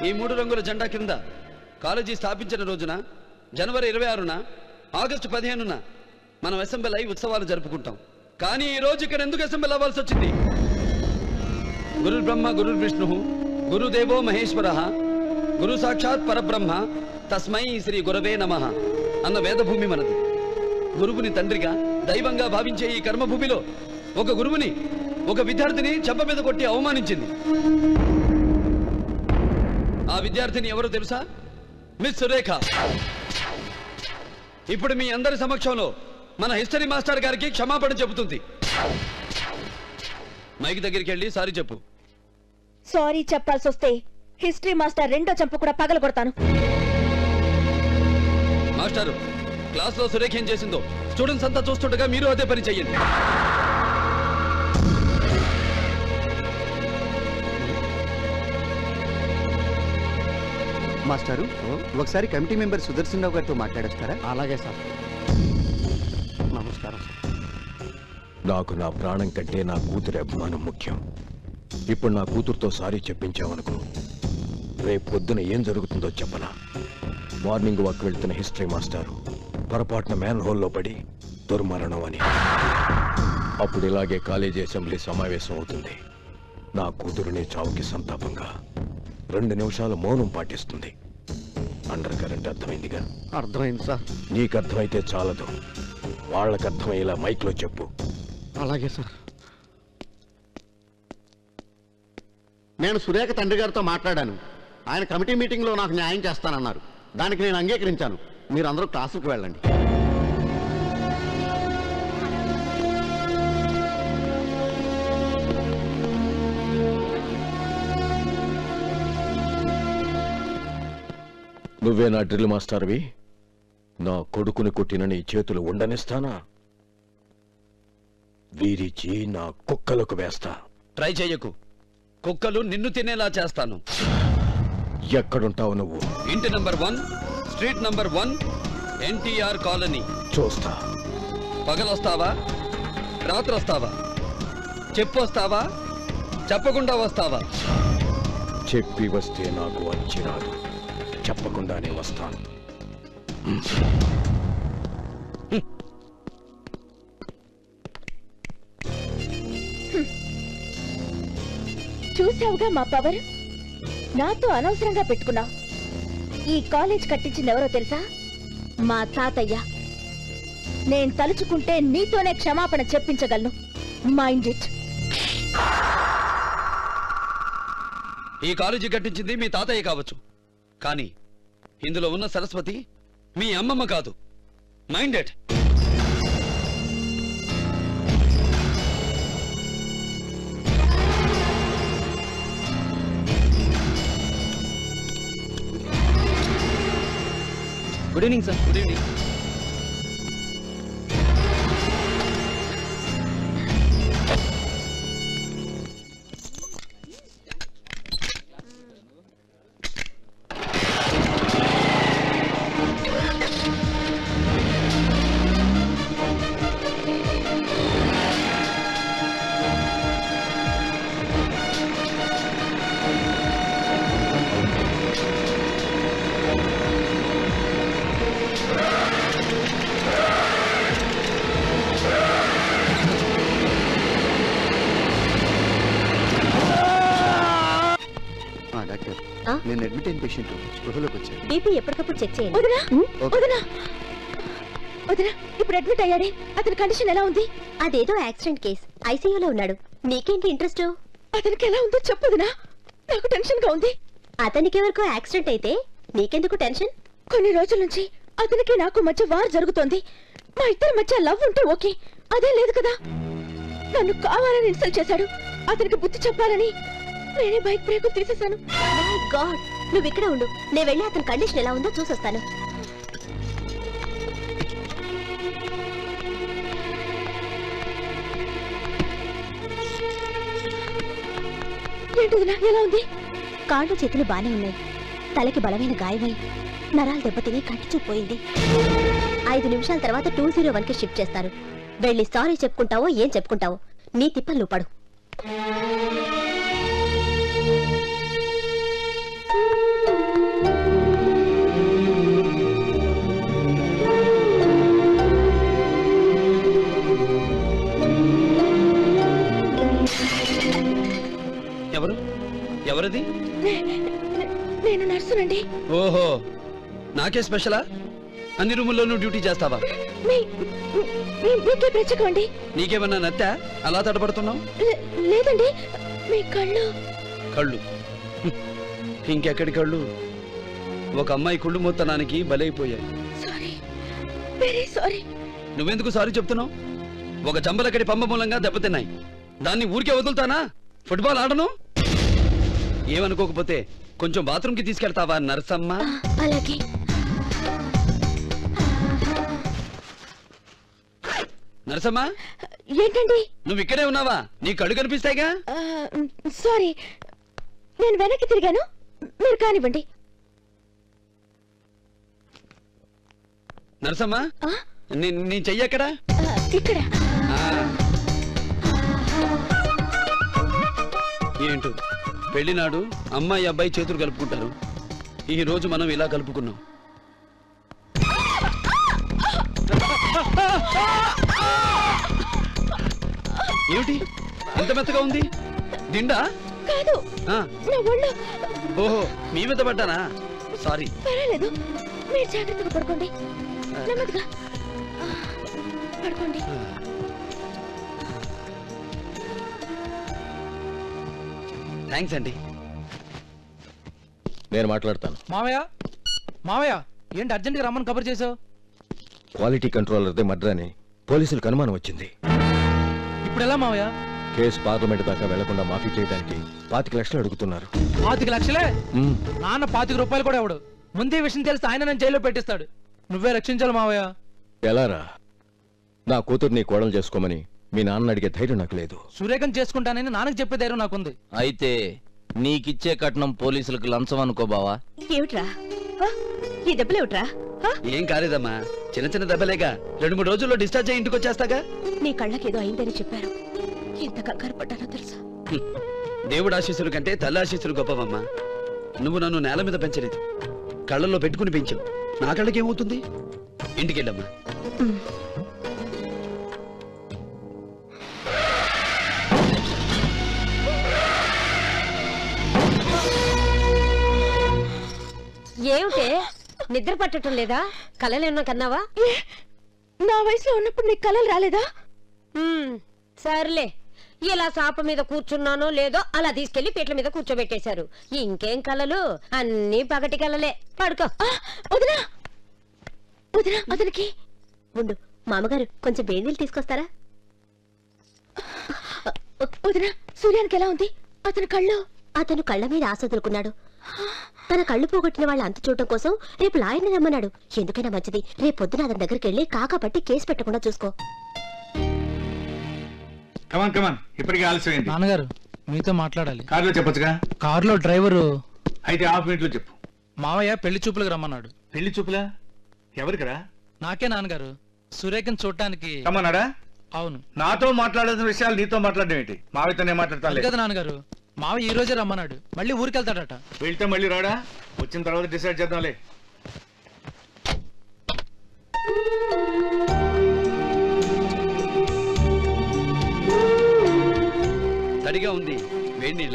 ఈ మూడు రంగుల జెండా కింద కాలేజీ స్థాపించిన రోజున జనవరి ఇరవై ఆరున ఆగస్టు పదిహేనున మనం అసెంబ్లీ అయి ఉత్సవాలు జరుపుకుంటాం కానీ ఈ రోజు ఇక్కడ ఎందుకు అసెంబ్లీ అవ్వాల్సి వచ్చింది గురు బ్రహ్మ గురు విష్ణు గురుదేవో మహేశ్వర గురు సాక్షాత్ పరబ్రహ్మ తస్మై శ్రీ గురవే నమ అన్న వేదభూమి మనది గురువుని తండ్రిగా దైవంగా భావించే ఈ కర్మభూమిలో ఒక గురువుని ఒక విద్యార్థిని చెంప మీద కొట్టి అవమానించింది ఆ విద్యార్థిని ఎవరో తెలుసా మిస్ సురేఖ ఇప్పుడు మీ అందరి సమక్షంలో మన హిస్టరీ మాస్టర్ గారికి క్షమాపణ చెబుతుంది మైక్ దగ్గరికి వెళ్ళి సారీ చెప్పు సారీ చెప్పాల్సి వస్తే హిస్టరీ మాస్టర్ రెండో చంప కూడా పగల కొడతాను మాస్టారు క్లాస్లో సురేఖ ఏం చేసిందో స్టూడెంట్స్ అంతా చూస్తుండగా మీరు అదే పని చెయ్యండి మాస్టారు ఒకసారి కమిటీ మెంబర్ సుదర్శన్ రావు గారితో మాట్లాడొస్తారా అలాగే సార్ నమస్కారం సార్ నాకు నా ప్రాణం కంటే నా కూతురి అభిమానం ముఖ్యం ఇప్పుడు నా కూతురుతో సారీ చెప్పించావనుకో రేపు పొద్దున ఏం జరుగుతుందో చెప్పనా మార్నింగ్ వాక్ వెళ్తున్న హిస్టరీ మాస్టారు పొరపాటున మ్యాన్ హోల్లో పడి దుర్మరణం అని అప్పుడు ఇలాగే కాలేజీ అసెంబ్లీ సమావేశం అవుతుంది నా కూతురుని చావుకి సంతాపంగా రెండు నిమిషాలు మౌనం పాటిస్తుంది అండర్ కరెంట్ అర్థమైందిగా అర్థమైంది సార్ నీకు అర్థమైతే చాలదు వాళ్ళకి అర్థమయ్యేలా మైక్లో చెప్పు అలాగే సార్ నేను సురేఖ తండ్రి గారితో మాట్లాడాను ఆయన కమిటీ మీటింగ్లో నాకు న్యాయం చేస్తానన్నారు దానికి నేను అంగీకరించాను మీరందరూ క్లాసులకు వెళ్ళండి నువ్వే నా డ్రిల్ మాస్టర్వి నా కొడుకుని కొట్టిన నీ చేతులు ఉండనిస్తానా వీరిచి నా కుక్కలకు వేస్తా ట్రై చెయ్యకు కుక్కలు నిన్ను తినేలా చేస్తాను ఎక్కడుంటావు నువ్వు ఇంటి number one street number one NTR colony చూస్తా పగలొస్తావా రాత్రి వస్తావా చెప్పు వస్తావా చెప్పకుండా వస్తావా చెప్పి వస్తే నాకు వచ్చి రాదు చెప్పకుండానే వస్తాను చూసావుగా మా పవర్ నాతో అనవసరంగా పెట్టుకున్నావు ఈ కాలేజ్ కట్టించింది ఎవరో తెలుసా మా తాతయ్య నేను తలుచుకుంటే నీతోనే క్షమాపణ చెప్పించగలను మైండ్ ఇట్ ఈ కాలేజీ కట్టించింది మీ తాతయ్య కావచ్చు కానీ ఇందులో ఉన్న సరస్వతి మీ అమ్మమ్మ కాదు minded good evening sir good evening doctor ఆ? నేను అడ్మిట్ అయిన పేషెంట్ స్పృహలోకి వచ్చాను బీపీ ఎప్పటికప్పుడు చెక్ చేయండి వదినా వదినా వదినా ఇప్పుడు అడ్మిట్ అయ్యాడే అతని కండిషన్ ఎలా ఉంది అదేదో యాక్సిడెంట్ కేస్ ఐసీయూలో ఉన్నాడు నీకేంటి ఇంట్రెస్ట్ అతనికి ఎలా ఉందో చెప్పు వదినా నాకు టెన్షన్ గా ఉంది అతనికి ఎవరికో యాక్సిడెంట్ అయితే నీకెందుకు టెన్షన్ కొన్ని రోజుల నుంచి అతనికి నాకు మధ్య వార్ జరుగుతోంది మా ఇద్దరి మధ్య లవ్ ఉంటే ఓకే అదే లేదు కదా నన్ను కావాలని ఇన్సల్ట్ చేశాడు అతనికి బుద్ధి చెప్పాలని నేనే బైక్ బ్రేకులు తీసేశాను మై గాడ్ నువ్వు ఇక్కడ ఉండు నేను వెళ్ళి అతని కండిషన్ ఎలా ఉందో చూసొస్తాను ఏంటి వదినా ఎలా ఉంది కాళ్ళు చేతులు బానే ఉన్నాయి తలకి బలమైన గాయమై నరాలు దెబ్బతిని కంటి చూపోయింది ఐదు నిమిషాల తర్వాత టూ జీరో వన్ కి షిఫ్ట్ చేస్తారు వెళ్ళి సారీ చెప్పుకుంటావో ఏం చెప్పుకుంటావో నీ తిప్పలు పడు ఎవరిది నే- నే- నేను నర్సునండి ఓహో నాకే స్పెషలా అన్ని రూముల్లోనూ డ్యూటీ చేస్తావా మీ- మీ- మీకే ప్రత్యేకం అండి నీకేమన్నా నత్తా అలా తడబడుతున్నావు లే- లేదండి మీ కళ్ళు కళ్ళు హ్మ్. ఇంకెక్కడి కళ్ళు ఒక అమ్మాయి కుళ్ళు మొత్తనానికి బలైపోయాయి సారీ వెరీ సారీ నువ్వెందుకు సారీ చెప్తున్నావు ఒక చంబలకడి పంప మూలంగా దెబ్బతిన్నాయి దాన్ని ఊరికే వదులుతానా ఫుట్బాల్ ఆడను ఏమనుకోకపోతే కొంచెం బాత్రూమ్కి తీసుకెళ్తావా నరసమ్మ అలాగే నరసమ్మ ఏంటండి నువ్వు ఇక్కడే ఉన్నావా నీ కళ్ళు కనిపిస్తాయిగా ఆ, సారీ నేను వెనక్కి తిరిగాను మీరు కానివ్వండి నరసమ్మ ఆ, నీ నీ చెయ్యక్కడా ఆ, ఇక్కడ ఏంటో పెళ్లినాడు అమ్మాయి అబ్బాయి చేతులు కలుపుకుంటారు ఈ రోజు మనం ఇలా కలుపుకున్నాం ఏమిటి ఎంత మెత్తగా ఉంది దిండా కాదు ఆ, నా ఒళ్ళు ఓహో మీ మీద పడ్డానా సారీ పర్వాలేదు మీరు జాగ్రత్తగా పడుకోండి నెమ్మదిగా ఆ, పడుకోండి థ్యాంక్స్ అండి నేను మాట్లాడతాను మావయ్య మావయ్య ఏంటి అర్జెంట్గా రమ్మని కబర్ చేసావు క్వాలిటీ కంట్రోలర్దే మర్డర్ అని పోలీసులకు అనుమానం వచ్చింది ఇప్పుడు ఎలా మావయ్య కేసు పార్లమెంట్ దాకా వెళ్లకుండా మాఫీ చేయడానికి పాతిక లక్షలు అడుగుతున్నారు పాతిక లక్షలే మ్మ్. నాన్న పాతిక రూపాయలు కూడా ఇవ్వడు ముందే విషయం తెలిస్తే ఆయన నన్ను జైల్లో పెట్టిస్తాడు నువ్వే రక్షించాలి మావయ్య ఎలారా నా కూతుర్ని కోడలు చేసుకోమని మీ నాన్న అడిగే ధైర్యం నాకు లేదు సూర్యకం చేసుకుంటానని నాన్నకు చెప్పే ధైర్యం నాకుంది అయితే నీకిచ్చే కట్నం పోలీసులకు లంచం అనుకో బావా ఏమిట్రా ఆ? ఈ దెబ్బలేమిట్రా ఆ? ఏం కాలేదమ్మా చిన్న చిన్న దెబ్బలేగా రెండు మూడు రోజుల్లో డిశ్చార్జ్ అయ్యి ఇంటికి వచ్చేస్తాగా నీ కళ్ళకేదో అయిందని చెప్పారు ఎంత కంగారు పడ్డానో తెలుసా హ్మ్. దేవుడు ఆశీస్సులు కంటే తల్లి ఆశీస్సులు గొప్పవమ్మా నువ్వు నన్ను నేల మీద పెంచలేదు కళ్ళల్లో పెట్టుకుని పెంచావు నా కళ్ళకి ఏమవుతుంది ఇంటికి వెళ్ళమ్మా ఏమిటే నిద్ర పట్టడం లేదా కలలేమన్నా కన్నావా ఏ, నా వయసులో ఉన్నప్పుడు నీకు కలలు రాలేదా హ్మ్, సర్లే ఇలా సాప మీద కూర్చున్నానో లేదో అలా తీసుకెళ్లి పీటల మీద కూర్చోబెట్టేశారు ఇంకేం కలలు అన్ని పగటి కలలే పడుకో ఆ, వదినా వదినా అతనికి ఉండు మామగారు కొంచెం వేడినీళ్ళు తీసుకొస్తారా వదినా సూర్యానికి ఎలా ఉంది అతని కళ్ళు అతను కళ్ళ మీద ఆశ వదులుకున్నాడు తన కళ్ళు పోగొట్టిన వాళ్ళ అంత చూడటం కోసం రేపు లాయర్ని రమ్మన్నాడు ఎందుకైనా మంచిది రేపు పొద్దున అతని దగ్గరికి వెళ్ళి కాకా పట్టి కేసు పెట్టకుండా చూసుకో కమాన్ కమాన్ ఇప్పటికే ఆలస్యమైంది నాన్నగారు మీతో మాట్లాడాలి కారులో చెప్పొచ్చుగా కారులో డ్రైవరు అయితే హాఫ్ మినిట్ లో చెప్పు మావయ్య పెళ్లి చూపులకు రమ్మన్నాడు పెళ్లి చూపులా ఎవరికరా నాకే నాన్నగారు సూర్యకం చూడటానికి రమ్మన్నాడా అవును నాతో మాట్లాడాల్సిన విషయాలు నీతో మాట్లాడడం ఏంటి మావితోనే అది మాట్లాడతాను కదా నాన్నగారు మావయ్య ఈ రోజే రమ్మన్నాడు మళ్ళీ ఊరికి వెళ్తాడట వెళ్తే మళ్ళీ రాడా వచ్చిన తర్వాత డిసైడ్ చేద్దాంలే తడిగా ఉంది వేడి నీళ్ళ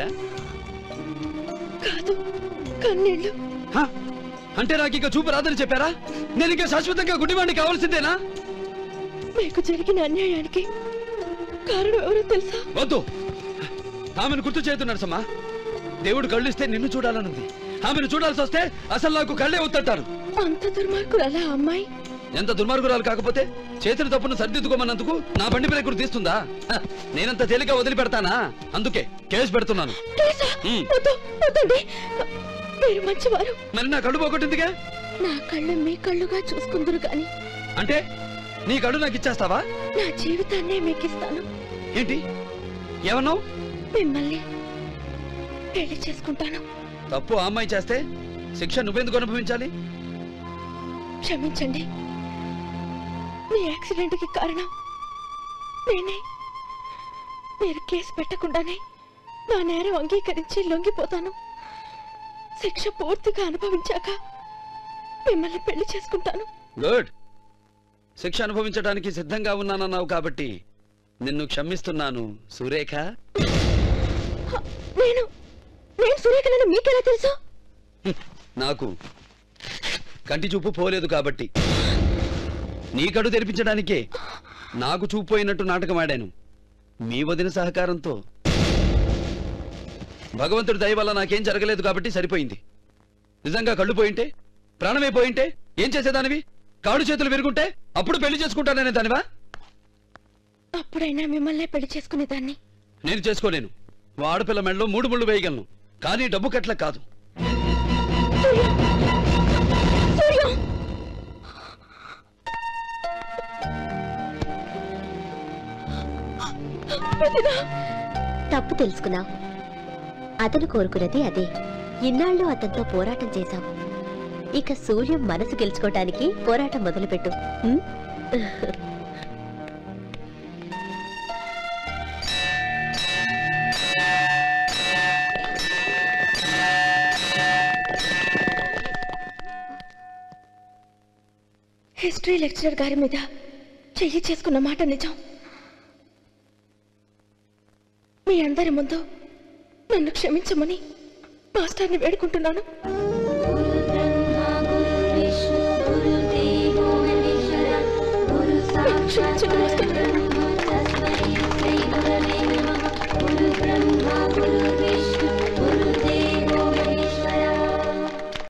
కాదు కన్నీళ్ళు అంటే నాకు ఇక చూపు రాదని చెప్పారా నేను ఇంకా శాశ్వతంగా గుడ్డివాడిని కావాల్సిందేనా మీకు జరిగిన అన్యాయానికి కారణం ఎవరో తెలుసా వద్దు ఆమెను గుర్తు చేయొద్దు నరసమ్మా దేవుడు కళ్ళు ఇస్తే నిన్ను చూడాలనుంది ఆమెను చూడాల్సి వస్తే అసలు నాకు కళ్ళే వద్దంటారు అంత దుర్మార్గురాలా ఆ అమ్మాయి ఎంత దుర్మార్గురాలు కాకపోతే చేతుల తప్పును సరిదిద్దుకోమన్నందుకు నా బండి బ్రేకులు తీస్తుందా హ, నేనంత తేలిక వదిలిపెడతానా అందుకే కేసు పెడుతున్నాను కేసా? ఉమ్. వద్దు వద్దండి మీరు మంచివారు మరి నా కళ్ళు పోగొట్టిందిగా నా కళ్ళు మీ కళ్ళుగా చూసుకుందరు గాని అంటే నీ కళ్ళు నాకు ఇచ్చేస్తావా నా జీవితాన్నే మీకు ఇస్తాను ఏంటి ఏమన్నావు మిమ్మల్ని పెళ్లి చేసుకుంటాను తప్పు ఆ అమ్మాయి చేస్తే శిక్ష నువ్వెందుకు అనుభవించాలి క్షమించండి మీ యాక్సిడెంట్ కి కారణం నేనే మీరు కేసు పెట్టకుండానే నా నేరం అంగీకరించి లొంగిపోతాను శిక్ష పూర్తిగా అనుభవించాక మిమ్మల్ని పెళ్లి చేసుకుంటాను గుడ్ శిక్ష అనుభవించడానికి సిద్ధంగా ఉన్నానన్నావు కాబట్టి నిన్ను క్షమిస్తున్నాను సురేఖ హ, నేను నేను సురేఖనని మీకెలా తెలుసు హ్మ్. నాకు కంటి చూపు పోలేదు కాబట్టి నీ కడు తెరిపించడానికే నాకు చూపు పోయినట్టు నాటకం ఆడాను మీ వదిన సహకారంతో భగవంతుడి దయ వల్ల నాకేం జరగలేదు కాబట్టి సరిపోయింది నిజంగా కళ్ళు పోయింటే ప్రాణమే పోయింటే ఏం చేసేదానివి కాడు చేతులు విరుగుంటే అప్పుడు పెళ్లి చేసుకుంటాననే దానివా అప్పుడైనా మిమ్మల్నే పెళ్లి చేసుకునేదాన్ని నేను చేసుకోలేను ఆడపిల్ల మెడలో మూడు ముళ్ళు వేయగలను కానీ డబ్బు కట్ల కాదు సూర్యం వదినా తప్పు తెలుసుకున్నావు అతను కోరుకున్నది అదే ఇన్నాళ్ళు అతనితో పోరాటం చేశాం ఇక సూర్యం మనసు గెలుచుకోవటానికి పోరాటం మొదలుపెట్టు ఉం? హిస్టరీ లెక్చరర్ గారి మీద చెయ్యి చేసుకున్న మాట నిజం మీ అందరి ముందు నన్ను క్షమించమని మాస్టర్ని వేడుకుంటున్నాను